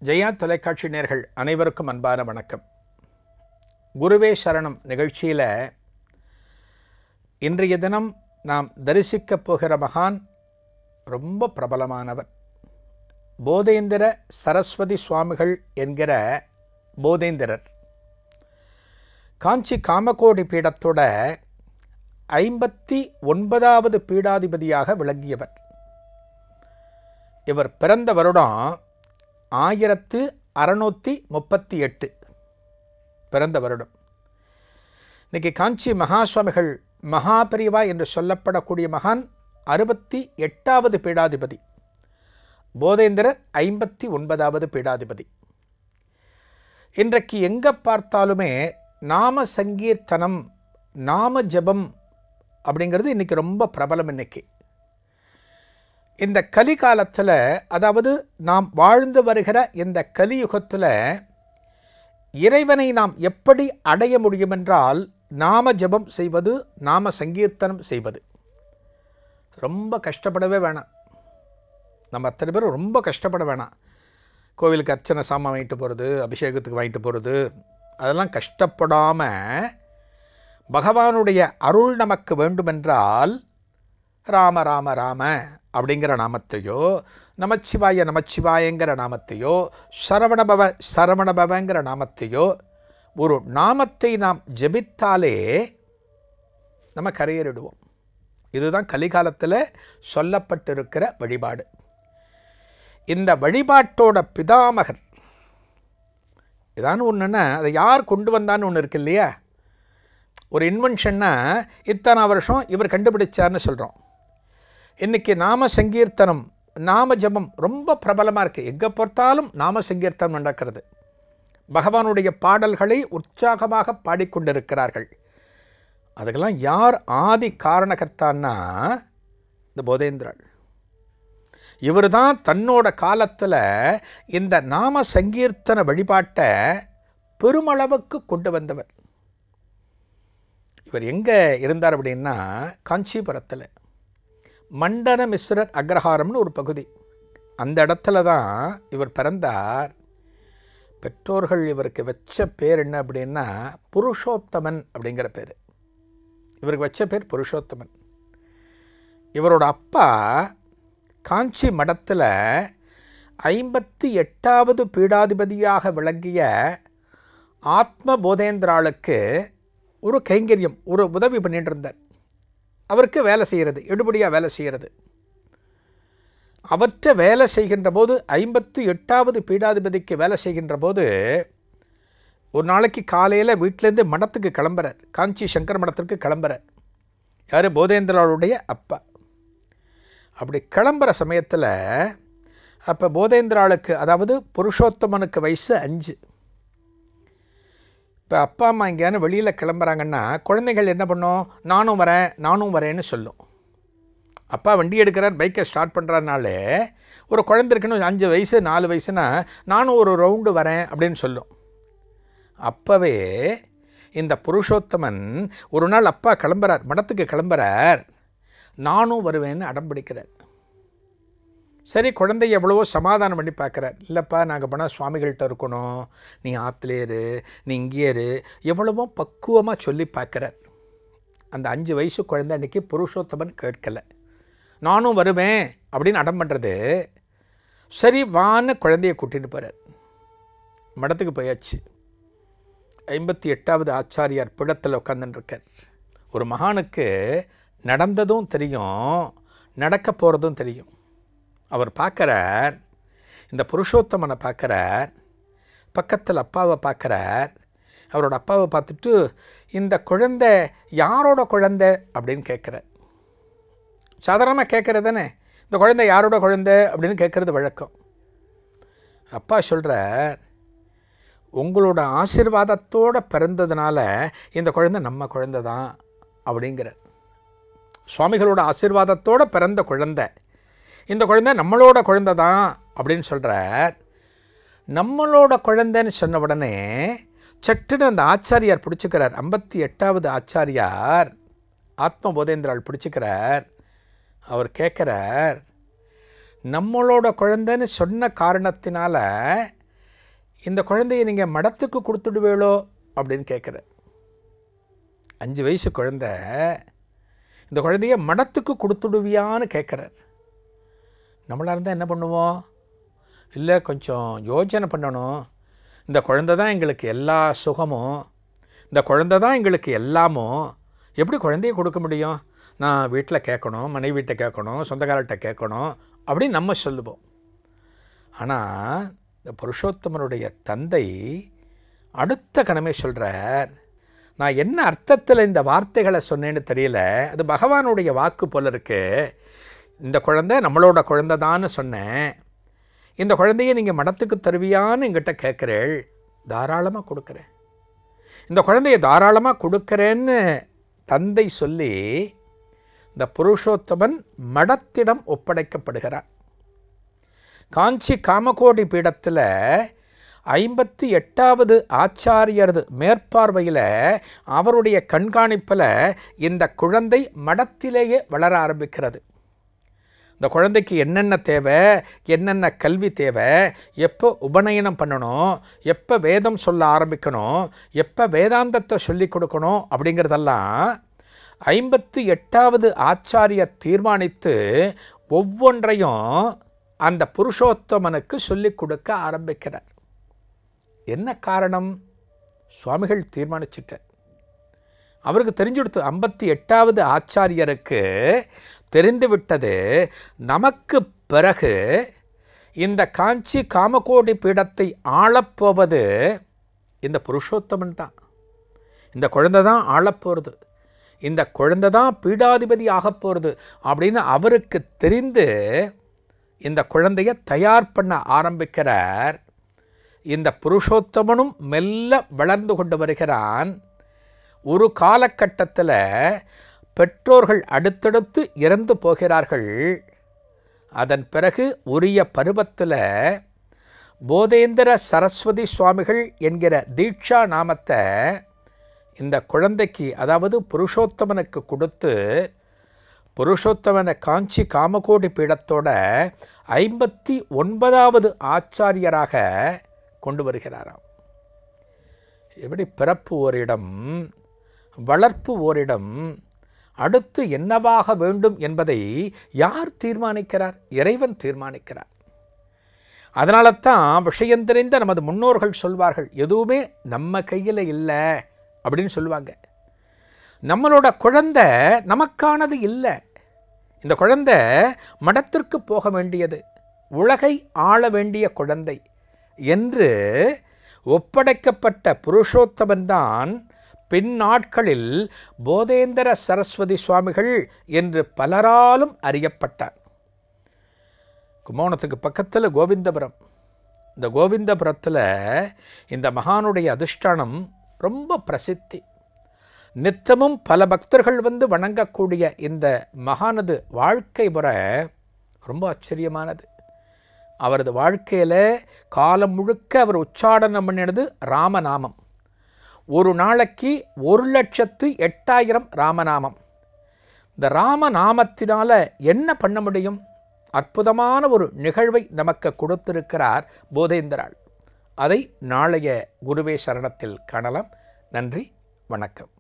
ஜெயா தொலைக்காட்சி நேர்கள் அனைவருக்கும் அன்பான வணக்கம் குருவே சரணம் நிகழ்ச்சியில் இன்றைய தினம் நாம் தரிசிக்கப் போகிற மகான் ரொம்ப பிரபலமானவர் போதேந்திர சரஸ்வதி சுவாமிகள் என்கிற போதேந்திரர் காஞ்சி காமகோடி பீடத்தோட ஐம்பத்தி ஒன்பதாவது பீடாதிபதியாக விளங்கியவர் இவர் பிறந்த வருடம் ஆயிரத்து அறநூற்றி முப்பத்தி எட்டு பிறந்த வருடம் இன்னைக்கு காஞ்சி மகா சுவாமிகள் மகாபரிவா என்று சொல்லப்படக்கூடிய மகான் அறுபத்தி எட்டாவது பீடாதிபதி போதேந்திரர் ஐம்பத்தி ஒன்பதாவது பீடாதிபதி இன்றைக்கு எங்கே பார்த்தாலுமே நாம சங்கீர்த்தனம் நாம ஜபம் அப்படிங்கிறது இன்றைக்கி ரொம்ப பிரபலம் இன்னைக்கு இந்த கலி காலத்தில் அதாவது நாம் வாழ்ந்து வருகிற இந்த கலியுகத்தில் இறைவனை நாம் எப்படி அடைய முடியும் என்றால் நாம ஜபம் செய்வது நாம சங்கீர்த்தனம் செய்வது ரொம்ப கஷ்டப்படவே வேணாம் நம்ம அத்தனை பேரும் ரொம்ப கஷ்டப்பட வேணாம் கோவிலுக்கு அர்ச்சனை சாமான் வாங்கிட்டு போகிறது அபிஷேகத்துக்கு வாங்கிட்டு போகிறது அதெல்லாம் கஷ்டப்படாமல் பகவானுடைய அருள் நமக்கு வேண்டுமென்றால் ராம ராம ராம அப்படிங்கிற நாமத்தையோ நமச்சிவாய நமச்சிவாயங்கிற நாமத்தையோ சரவணபவ சரவணபவங்கிற நாமத்தையோ ஒரு நாமத்தை நாம் ஜெபித்தாலே நம்ம கரையேறிடுவோம் இதுதான் கலிகாலத்தில் சொல்லப்பட்டிருக்கிற வழிபாடு இந்த வழிபாட்டோட பிதாமகர் இதான்னு ஒன்றுன்னா அதை யார் கொண்டு வந்தான்னு ஒன்று இருக்கு இல்லையா ஒரு இன்வென்ஷன்னா இத்தனை வருஷம் இவர் கண்டுபிடிச்சார்னு சொல்கிறோம் இன்றைக்கி நாம சங்கீர்த்தனம் நாம ஜபம் ரொம்ப பிரபலமாக இருக்குது எங்கே பார்த்தாலும் நாம சங்கீர்த்தனம் நடக்கிறது பகவானுடைய பாடல்களை உற்சாகமாக பாடிக்கொண்டிருக்கிறார்கள் அதுக்கெல்லாம் யார் ஆதி காரணகர்த்தான்னா இந்த போதேந்திராள் இவர் தான் தன்னோட காலத்தில் இந்த நாம சங்கீர்த்தன வழிபாட்டை பெருமளவுக்கு கொண்டு வந்தவர் இவர் எங்கே இருந்தார் அப்படின்னா காஞ்சிபுரத்தில் மண்டன மிஸ்ரர் அக்ரஹாரம்னு ஒரு பகுதி அந்த இடத்துல தான் இவர் பிறந்தார் பெற்றோர்கள் இவருக்கு வச்ச பேர் என்ன அப்படின்னா புருஷோத்தமன் அப்படிங்கிற பேர் இவருக்கு வச்ச பேர் புருஷோத்தமன் இவரோட அப்பா காஞ்சி மடத்தில் ஐம்பத்தி எட்டாவது பீடாதிபதியாக விளங்கிய ஆத்ம போதேந்திராளுக்கு ஒரு கைங்கரியம் ஒரு உதவி பண்ணிட்டு இருந்தார் அவருக்கு வேலை செய்கிறது எடுபடியாக வேலை செய்கிறது அவற்றை வேலை செய்கின்ற போது ஐம்பத்தி எட்டாவது பீடாதிபதிக்கு வேலை செய்கின்ற போது ஒரு நாளைக்கு காலையில் வீட்டிலேருந்து மடத்துக்கு கிளம்புறார் காஞ்சி சங்கர் மடத்திற்கு கிளம்புறார் யார் போதேந்திராளுடைய அப்பா அப்படி கிளம்புற சமயத்தில் அப்போ போதேந்திராளுக்கு அதாவது புருஷோத்தமனுக்கு வயசு அஞ்சு இப்போ அப்பா அம்மா எங்கேயான வெளியில் கிளம்புறாங்கன்னா குழந்தைகள் என்ன பண்ணும் நானும் வரேன் நானும் வரேன்னு சொல்லும் அப்பா வண்டி எடுக்கிறார் பைக்கை ஸ்டார்ட் பண்ணுறதுனாலே ஒரு குழந்தை இருக்குன்னு அஞ்சு வயசு நாலு வயசுனா நானும் ஒரு ரவுண்டு வரேன் அப்படின்னு சொல்லும் அப்போவே இந்த புருஷோத்தமன் ஒரு நாள் அப்பா கிளம்புறார் மடத்துக்கு கிளம்புறார் நானும் வருவேன்னு அடம் பிடிக்கிறார் சரி குழந்தைய எவ்வளவோ சமாதானம் பண்ணி பார்க்குறார் இல்லைப்பா நாங்கள் போனால் சுவாமிகள்கிட்ட இருக்கணும் நீ ஆற்றுலேரு நீ இங்கேரு எவ்வளவோ பக்குவமாக சொல்லி பார்க்குறார் அந்த அஞ்சு வயசு குழந்தை அன்றைக்கி புருஷோத்தமன் கேட்கலை நானும் வருவேன் அப்படின்னு அடம் பண்ணுறது சரி வான்னு குழந்தைய கூட்டின்னு போகிறார் மடத்துக்கு போயாச்சு ஐம்பத்தி எட்டாவது ஆச்சாரியார் பிடத்தில் உட்காந்துருக்கார் ஒரு மகானுக்கு நடந்ததும் தெரியும் நடக்க போகிறதும் தெரியும் அவர் பார்க்குறார் இந்த புருஷோத்தமனை பார்க்குறார் பக்கத்தில் அப்பாவை பார்க்குறார் அவரோட அப்பாவை பார்த்துட்டு இந்த குழந்தை யாரோட குழந்தை அப்படின்னு கேட்குறார் சாதாரணமாக கேட்குறது தானே இந்த குழந்தை யாரோட குழந்தை அப்படின்னு கேட்குறது வழக்கம் அப்பா சொல்கிறார் உங்களோட ஆசிர்வாதத்தோடு பிறந்ததுனால இந்த குழந்தை நம்ம குழந்தை தான் அப்படிங்கிறார் சுவாமிகளோட ஆசிர்வாதத்தோடு பிறந்த குழந்தை இந்த குழந்தை நம்மளோட குழந்தை தான் அப்படின்னு சொல்கிறார் நம்மளோட குழந்தைன்னு சொன்ன உடனே சட்டுன்னு அந்த ஆச்சாரியார் பிடிச்சிக்கிறார் ஐம்பத்தி எட்டாவது ஆச்சாரியார் ஆத்ம போதேந்திரால் பிடிச்சிக்கிறார் அவர் கேட்குறார் நம்மளோட குழந்தைன்னு சொன்ன காரணத்தினால இந்த குழந்தைய நீங்கள் மடத்துக்கு கொடுத்துடுவேளோ அப்படின்னு கேட்குற அஞ்சு வயசு குழந்தை இந்த குழந்தைய மடத்துக்கு கொடுத்துடுவியான்னு கேட்குறார் நம்மளாக இருந்தால் என்ன பண்ணுவோம் இல்லை கொஞ்சம் யோசனை பண்ணணும் இந்த குழந்தை தான் எங்களுக்கு எல்லா சுகமும் இந்த குழந்தை தான் எங்களுக்கு எல்லாமும் எப்படி குழந்தைய கொடுக்க முடியும் நான் வீட்டில் கேட்கணும் மனைவிட்ட கேட்கணும் சொந்தக்காரர்கிட்ட கேட்கணும் அப்படின்னு நம்ம சொல்லுவோம் ஆனால் இந்த புருஷோத்தமனுடைய தந்தை அடுத்த கணமே சொல்கிறார் நான் என்ன அர்த்தத்தில் இந்த வார்த்தைகளை சொன்னேன்னு தெரியல அது பகவானுடைய வாக்கு போல இருக்கு இந்த குழந்தை நம்மளோட குழந்தை தான்னு சொன்னேன் இந்த குழந்தைய நீங்கள் மடத்துக்கு தருவியான்னு எங்கிட்ட கேட்குறேள் தாராளமாக கொடுக்குறேன் இந்த குழந்தைய தாராளமாக கொடுக்குறேன்னு தந்தை சொல்லி இந்த புருஷோத்தமன் மடத்திடம் ஒப்படைக்கப்படுகிறான் காஞ்சி காமகோடி பீடத்தில் ஐம்பத்தி எட்டாவது ஆச்சாரியரது மேற்பார்வையில் அவருடைய கண்காணிப்பில் இந்த குழந்தை மடத்திலேயே வளர ஆரம்பிக்கிறது இந்த குழந்தைக்கு என்னென்ன தேவை என்னென்ன கல்வி தேவை எப்போ உபநயனம் பண்ணணும் எப்போ வேதம் சொல்ல ஆரம்பிக்கணும் எப்போ வேதாந்தத்தை சொல்லி கொடுக்கணும் அப்படிங்கிறதெல்லாம் ஐம்பத்தி எட்டாவது ஆச்சாரியர் தீர்மானித்து ஒவ்வொன்றையும் அந்த புருஷோத்தமனுக்கு சொல்லிக் கொடுக்க ஆரம்பிக்கிறார் என்ன காரணம் சுவாமிகள் தீர்மானிச்சிட்டார் அவருக்கு தெரிஞ்சுடுத்து ஐம்பத்தி எட்டாவது ஆச்சாரியருக்கு தெரிந்துவிட்டது நமக்கு பிறகு இந்த காஞ்சி காமகோடி பீடத்தை ஆளப்போவது இந்த புருஷோத்தமன் தான் இந்த குழந்தை தான் ஆளப்போகிறது இந்த குழந்தை தான் பீடாதிபதி ஆகப் போகிறது அப்படின்னு அவருக்கு தெரிந்து இந்த குழந்தைய தயார் பண்ண ஆரம்பிக்கிறார் இந்த புருஷோத்தமனும் மெல்ல வளர்ந்து கொண்டு வருகிறான் ஒரு காலகட்டத்தில் பெற்றோர்கள் அடுத்தடுத்து இறந்து போகிறார்கள் அதன் பிறகு உரிய பருவத்தில் போதேந்திர சரஸ்வதி சுவாமிகள் என்கிற தீட்சா நாமத்தை இந்த குழந்தைக்கு அதாவது புருஷோத்தமனுக்கு கொடுத்து புருஷோத்தமனை காஞ்சி காமகோடி பீடத்தோட ஐம்பத்தி ஒன்பதாவது ஆச்சாரியராக கொண்டு வருகிறாராம் எப்படி பிறப்பு ஓரிடம் வளர்ப்பு ஓரிடம் அடுத்து என்னவாக வேண்டும் என்பதை யார் தீர்மானிக்கிறார் இறைவன் தீர்மானிக்கிறார் அதனால தான் விஷயம் தெரிந்த நமது முன்னோர்கள் சொல்வார்கள் எதுவுமே நம்ம கையில் இல்லை அப்படின்னு சொல்லுவாங்க நம்மளோட குழந்தை நமக்கானது இல்லை இந்த குழந்தை மடத்திற்கு போக வேண்டியது உலகை ஆள வேண்டிய குழந்தை என்று ஒப்படைக்கப்பட்ட புருஷோத்தமன் தான் பின்னாட்களில் போதேந்திர சரஸ்வதி சுவாமிகள் என்று பலராலும் அறியப்பட்டார் கும்பகோணத்துக்கு பக்கத்தில் கோவிந்தபுரம் இந்த கோவிந்தபுரத்தில் இந்த மகானுடைய அதிஷ்டானம் ரொம்ப பிரசித்தி நித்தமும் பல பக்தர்கள் வந்து வணங்கக்கூடிய இந்த மகானது வாழ்க்கை முறை ரொம்ப ஆச்சரியமானது அவரது வாழ்க்கையில் காலம் முழுக்க அவர் உச்சாடனம் பண்ணினது ராமநாமம் ஒரு நாளைக்கு ஒரு லட்சத்து எட்டாயிரம் ராமநாமம் இந்த ராமநாமத்தினால என்ன பண்ண முடியும் அற்புதமான ஒரு நிகழ்வை நமக்கு கொடுத்திருக்கிறார் போதேந்திராள் அதை நாளைய குருவே சரணத்தில் காணலாம் நன்றி வணக்கம்